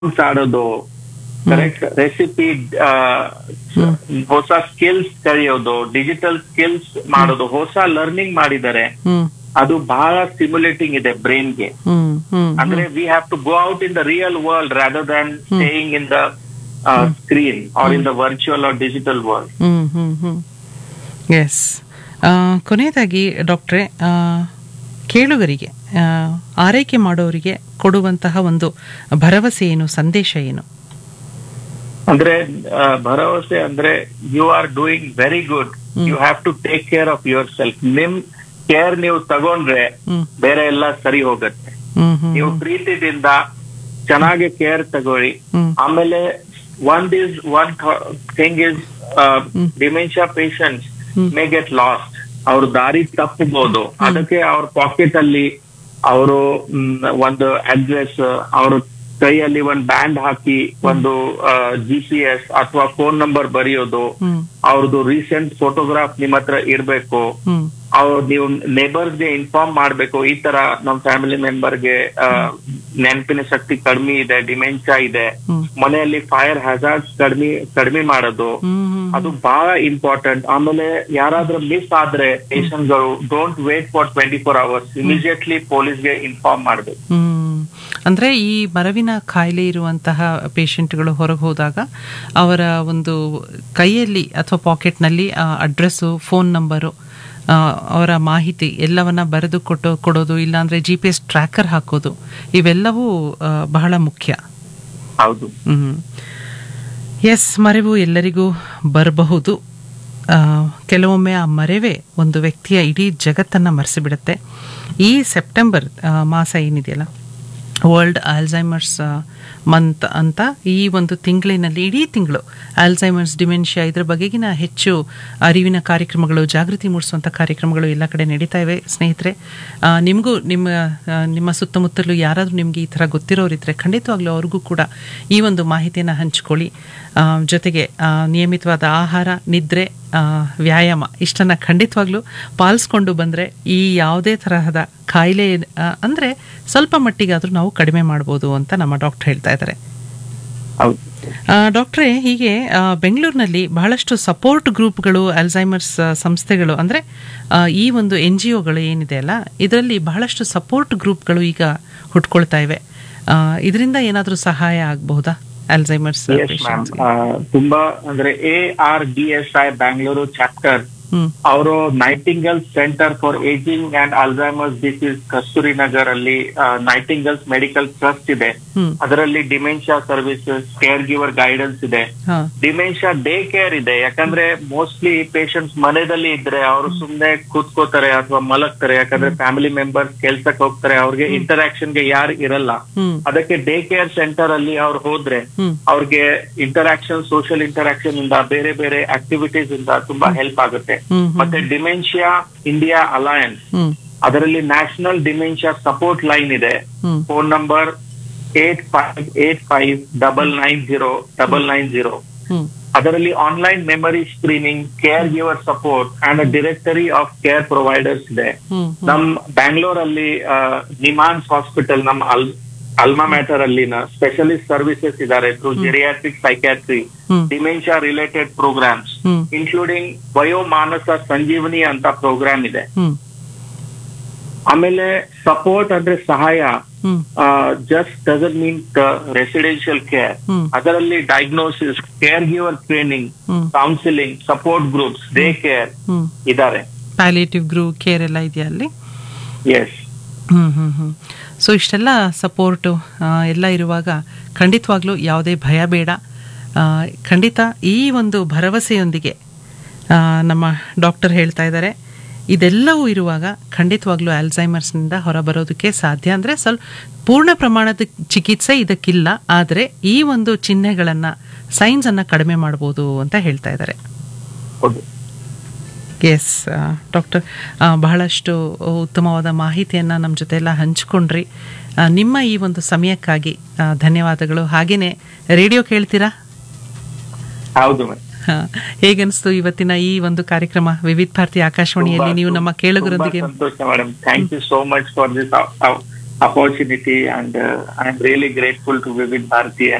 Songs ಆಡೋದು correct recipe ಹೊಸ skills ಕಲಿಯೋದು ಡಿಜಿಟಲ್ ಸ್ಕಿಲ್ಸ್ ಮಾಡೋದು ಹೊಸ ಲರ್ನಿಂಗ್ ಮಾಡಿದ್ದಾರೆ ಹ್ಮ್ ಅದು ಬಹಳ ಸ್ಟಿಮ್ಯುಲೇಟಿಂಗ್ ಇದೆ ಬ್ರೈನ್ಗೆ ಹ್ಮ್ ಹ್ಮ್ ಅಂದ್ರೆ we have to go out in the real world rather than staying in the screen or in the virtual or digital world hmm hmm hmm yes ಕೊನೆಯದಾಗಿ ಡಾಕ್ಟ್ರೆ ಆ, ಕೇಳುಗರಿಗೆ ಆ, ಆರೈಕೆ ಮಾಡೋರಿಗೆ ಕೊಡುವಂತಹ ಒಂದು ಭರವಸೆ ಏನು ಸಂದೇಶ ಏನು ಅಂದ್ರೆ ಆ, ಭರವಸೆ ಅಂದ್ರೆ you are doing very good you have to take care of yourself ನಿಮ್ ಕೇರ್ ನೀವು ತಗೊಂಡ್ರೆ ಹ್ಮ್ ಬೇರೆ ಎಲ್ಲ ಸರಿ ಹೋಗುತ್ತೆ ಹ್ಮ್ ಹ್ಮ್ ನೀವು ಪ್ರೀತಿದಿಂದ ಚೆನ್ನಾಗಿ ಕೇರ್ ತಗೊಳ್ಳಿ ಹ್ಮ್ ಆಮೇಲೆ one is one thing is dementia patients may get lost ಅವ್ರ ದಾರಿ ತಪ್ಪಬಹುದು ಅದಕ್ಕೆ ಅವ್ರ ಪಾಕೆಟ್ ಅಲ್ಲಿ ಅವರು ಒಂದು ಅಡ್ರೆಸ್ ಅವ್ರ ಕೈಯಲ್ಲಿ ಒಂದು ಬ್ಯಾಂಡ್ ಹಾಕಿ ಒಂದು ಜಿ ಪಿ ಎಸ್ ಅಥವಾ ಫೋನ್ ನಂಬರ್ ಬರೆಯೋದು ಹ್ಮ್ ಅವ್ರದ್ದು ರೀಸೆಂಟ್ ಫೋಟೋಗ್ರಾಫ್ ನಿಮ್ ಹತ್ರ ಇರ್ಬೇಕು ಹ್ಮ್ ಅವ್ರು ನೀವು ನೇಬರ್ಸ್ ಗೆ ಇನ್ಫಾರ್ಮ್ ಮಾಡ್ಬೇಕು ಈ ತರ ನಮ್ ಫ್ಯಾಮಿಲಿ ಮೆಂಬರ್ಗೆ ನೆನಪಿನ ಶಕ್ತಿ ಕಡಿಮೆ ಇದೆ ಡಿಮೆನ್ಷಿಯಾ ಇದೆ ಹ್ಮ್ ಮನೆಯಲ್ಲಿ ಫೈರ್ ಹಜಾರ್ಡ್ಸ್ ಕಡಿಮೆ ಕಡಿಮೆ ಮಾಡೋದು ಹ್ಮ್ ಹ್ಮ್ ಅದು ಬಹಳ ಇಂಪಾರ್ಟೆಂಟ್ ಆಮೇಲೆ ಯಾರಾದ್ರೂ ಮಿಸ್ ಆದ್ರೆ ಪೇಷಂಟ್ ಗಳು don't wait for twenty four hours immediately ಪೊಲೀಸ್ಗೆ ಇನ್ಫಾರ್ಮ್ ಮಾಡ್ಬೇಕು ಹ್ಮ್ ಅಂದ್ರೆ ಈ ಮರವಿನ ಕಾಯಿಲೆ ಇರುವಂತಹ ಪೇಷಂಟ್ಗಳು ಹೊರಗೆ ಹೋದಾಗ ಅವರ ಒಂದು ಕೈಯಲ್ಲಿ ಅಥವಾ ಪಾಕೆಟ್ನಲ್ಲಿ ಅಡ್ರೆಸ್ಸು ಫೋನ್ ನಂಬರು ಆ, ಅವರ ಮಾಹಿತಿ ಎಲ್ಲವನ್ನ ಬರೆದು ಕೊಟ್ಟು ಕೊಡೋದು ಇಲ್ಲಾಂದ್ರೆ ಜಿ ಪಿ ಎಸ್ ಟ್ರ್ಯಾಕರ್ ಹಾಕೋದು ಇವೆಲ್ಲವೂ ಆ, ಬಹಳ ಮುಖ್ಯ ಹೌದು ಹ್ಮ್ ಎಸ್ ಮರೆವು ಎಲ್ಲರಿಗೂ ಬರಬಹುದು ಆ, ಕೆಲವೊಮ್ಮೆ ಆ ಮರೆವೇ ಒಂದು ವ್ಯಕ್ತಿಯ ಇಡೀ ಜಗತ್ತನ್ನು ಮರೆಸಿಬಿಡುತ್ತೆ ಈ ಸೆಪ್ಟೆಂಬರ್ ಆ, ಮಾಸ ಏನಿದೆಯಲ್ಲ ವರ್ಲ್ಡ್ ಆಲ್ಝೈಮರ್ಸ್ ಮಂತ್ ಅಂತ ಈ ಒಂದು ತಿಂಗಳಿನಲ್ಲಿ ಇಡೀ ತಿಂಗಳು ಆಲ್ಝೈಮರ್ಸ್ ಡಿಮೆನ್ಷಿಯಾ ಇದ್ರ ಬಗೆಗಿನ ಹೆಚ್ಚು ಅರಿವಿನ ಕಾರ್ಯಕ್ರಮಗಳು ಜಾಗೃತಿ ಮೂಡಿಸುವಂಥ ಕಾರ್ಯಕ್ರಮಗಳು ಎಲ್ಲ ಕಡೆ ನಡೀತಾ ಇವೆ ಸ್ನೇಹಿತರೆ ಆ, ನಿಮಗೂ ನಿಮ್ಮ ಆ, ನಿಮ್ಮ ಸುತ್ತಮುತ್ತಲೂ ಯಾರಾದರೂ ನಿಮಗೆ ಈ ಥರ ಗೊತ್ತಿರೋರಿದ್ರೆ ಖಂಡಿತವಾಗ್ಲೂ ಅವ್ರಿಗೂ ಕೂಡ ಈ ಒಂದು ಮಾಹಿತಿಯನ್ನು ಹಂಚ್ಕೊಳ್ಳಿ ಆ, ಜೊತೆಗೆ ಆ, ನಿಯಮಿತವಾದ ಆಹಾರ ನಿದ್ರೆ ಆ, ವ್ಯಾಯಾಮ ಇಷ್ಟನ್ನು ಖಂಡಿತವಾಗ್ಲೂ ಪಾಲಿಸ್ಕೊಂಡು ಬಂದರೆ ಈ ಯಾವುದೇ ತರಹದ ಕಾಯಿಲೆ ಆ, ಅಂದರೆ ಸ್ವಲ್ಪ ಮಟ್ಟಿಗಾದರೂ ನಾವು ಕಡಿಮೆ ಮಾಡ್ಬೋದು ಅಂತ ನಮ್ಮ ಡಾಕ್ಟರ್ ಹೇಳ್ತಾ ಇದ್ದಾರೆ ಹೌದು ಆ, ಡಾಕ್ಟ್ರೇ ಹೀಗೆ ಆ, ಬೆಂಗಳೂರಿನಲ್ಲಿ ಬಹಳಷ್ಟು ಸಪೋರ್ಟ್ ಗ್ರೂಪ್ಗಳು ಅಲ್ಝೈಮರ್ಸ್ ಆ, ಸಂಸ್ಥೆಗಳು ಅಂದರೆ ಈ ಒಂದು ಎನ್ ಜಿ ಒಗಳು ಏನಿದೆ ಅಲ್ಲ ಇದರಲ್ಲಿ ಬಹಳಷ್ಟು ಸಪೋರ್ಟ್ ಗ್ರೂಪ್ಗಳು ಈಗ ಹುಟ್ಕೊಳ್ತಾ ಇವೆ ಇದರಿಂದ ಏನಾದರೂ ಸಹಾಯ ಆಗಬಹುದಾ ಅಲ್ಝೈಮರ್ಸ್ ಎಸ್ ಮ್ಯಾಮ್ ತುಂಬಾ ಅಂದ್ರೆ A R D S I Bangalore chapter hmm ಅವರು Nightingales centre for ageing and Alzheimer's disease Kasturi Nagar ಅಲ್ಲಿ ನೈಟಿಂಗಲ್ಸ್ ಮೆಡಿಕಲ್ ಟ್ರಸ್ಟ್ ಇದೆ ಹ್ಮ್ ಅದರಲ್ಲಿ dementia services care giver guidance ಇದೆ ಹಾ ಡಿಮೆನ್ಷಿಯಾ ಡೇ ಕೇರ್ ಇದೆ ಯಾಕಂದ್ರೆ ಮೋಸ್ಟ್ಲಿ ಪೇಷಂಟ್ಸ್ ಮನೆಯಲ್ಲಿ ಇದ್ರೆ ಅವರು ಸುಮ್ನೆ ಕೂತ್ಕೋತಾರೆ ಅಥವಾ ಮಲಗ್ತಾರೆ ಯಾಕಂದ್ರೆ ಫ್ಯಾಮಿಲಿ ಮೆಂಬರ್ಸ್ ಕೆಲ್ಸಕ್ಕೆ ಹೋಗ್ತಾರೆ ಅವ್ರಿಗೆ ಇಂಟರಾಕ್ಷನ್ ಗೆ ಯಾರು ಇರಲ್ಲ ಹ್ಮ್ ಅದಕ್ಕೆ ಡೇ ಕೇರ್ ಸೆಂಟರ್ ಅಲ್ಲಿ ಅವ್ರು ಹೋದ್ರೆ ಹ್ಮ್ ಅವ್ರಿಗೆ ಇಂಟರಾಕ್ಷನ್ ಸೋಷಿಯಲ್ ಇಂಟರಾಕ್ಷನ್ ಇಂದ ಬೇರೆ ಬೇರೆ ಆಕ್ಟಿವಿಟೀಸ್ ಇಂದ ತುಂಬಾ ಹೆಲ್ಪ್ ಆಗುತ್ತೆ ಹ್ಮ್ ಮತ್ತೆ ಡಿಮೆನ್ಷಿಯಾ ಇಂಡಿಯಾ ಅಲಯನ್ಸ್ ಹ್ಮ್ ಅದರಲ್ಲಿ ನ್ಯಾಷನಲ್ ಡಿಮೆನ್ಷಿಯಾ ಸಪೋರ್ಟ್ ಲೈನ್ ಇದೆ hmm phone number eight five eight five double nine zero double nine zero hmm ಅದರಲ್ಲಿ online memory screening care giver support and directory of care providers ಇದೆ hmm ನಮ್ ಬ್ಯಾಂಗ್ಳೂರ್ ಅಲ್ಲಿ NIMHANS hospital ನಮ್ಮ ಅಲ್ alma mater ಅಲ್ಲಿನ specialist services ಇದಾರೆ through geriatric psychiatry hmm dementia related programmes hmm including Vayomanasa Sanjeevani ಅಂತ programme ಇದೆ ಹ್ಮ್ ಆಮೇಲೆ ಸಪೋರ್ಟ್ ಅಂದ್ರೆ ಸಹಾಯ hmm just doesn't mean residential care ಹ್ಮ್ ಅದರಲ್ಲಿ diagnosis care giver training hmm counselling support groups day care hmm ಇದಾರೆ palliative ಗ್ರೂ care ಎಲ್ಲ ಇದೆಯಾ ಅಲ್ಲಿ yes hmm hmm hmm so ಇಷ್ಟೆಲ್ಲ ಸಪೋರ್ಟು ಎಲ್ಲ ಇರುವಾಗ ಖಂಡಿತವಾಗ್ಲೂ ಯಾವುದೇ ಭಯ ಬೇಡ ಆ, ಖಂಡಿತ ಈ ಒಂದು ಭರವಸೆಯೊಂದಿಗೆ ಆ, ನಮ್ಮ ಡಾಕ್ಟರ್ ಹೇಳ್ತಾ ಇದ್ದಾರೆ ಇದೆಲ್ಲವೂ ಇರುವಾಗ ಖಂಡಿತವಾಗ್ಲೂ ಆಲ್ಝೈಮರ್ಸ್ನಿಂದ ಹೊರಬರೋದಕ್ಕೆ ಸಾಧ್ಯ ಅಂದರೆ ಸ್ವಲ್ಪ ಪೂರ್ಣ ಪ್ರಮಾಣದ ಚಿಕಿತ್ಸೆ ಇದಕ್ಕಿಲ್ಲ ಆದರೆ ಈ ಒಂದು ಚಿಹ್ನೆಗಳನ್ನು ಸೈನ್ಸನ್ನು ಕಡಿಮೆ ಮಾಡ್ಬೋದು ಅಂತ ಹೇಳ್ತಾ ಇದ್ದಾರೆ ಹೌದು ಎಸ್ ಡಾಕ್ಟರ್ ಬಹಳಷ್ಟು ಉತ್ತಮವಾದ ಮಾಹಿತಿಯನ್ನು ನಮ್ಮ ಜೊತೆ ಎಲ್ಲ ಹಂಚ್ಕೊಂಡ್ರಿ ಆ, ನಿಮ್ಮ ಈ ಒಂದು ಸಮಯಕ್ಕಾಗಿ ಆ, ಧನ್ಯವಾದಗಳು ಹಾಗೆಯೇ ರೇಡಿಯೋ ಕೇಳ್ತೀರಾ ಹೌದು ಮೇಡಮ್ ಹಾ. ಹೇಗನ್ನಿಸ್ತು ಇವತ್ತಿನ ಈ ಒಂದು ಕಾರ್ಯಕ್ರಮ ವಿವಿಧ ಭಾರತಿ ಆಕಾಶವಾಣಿಯಲ್ಲಿ ನೀವು ನಮ್ಮ ಕೇಳುಗರೊಂದಿಗೆ ಸಂತೋಷ madam thank you so much for this opportunity and uh, I'm really grateful to Vivid Bharati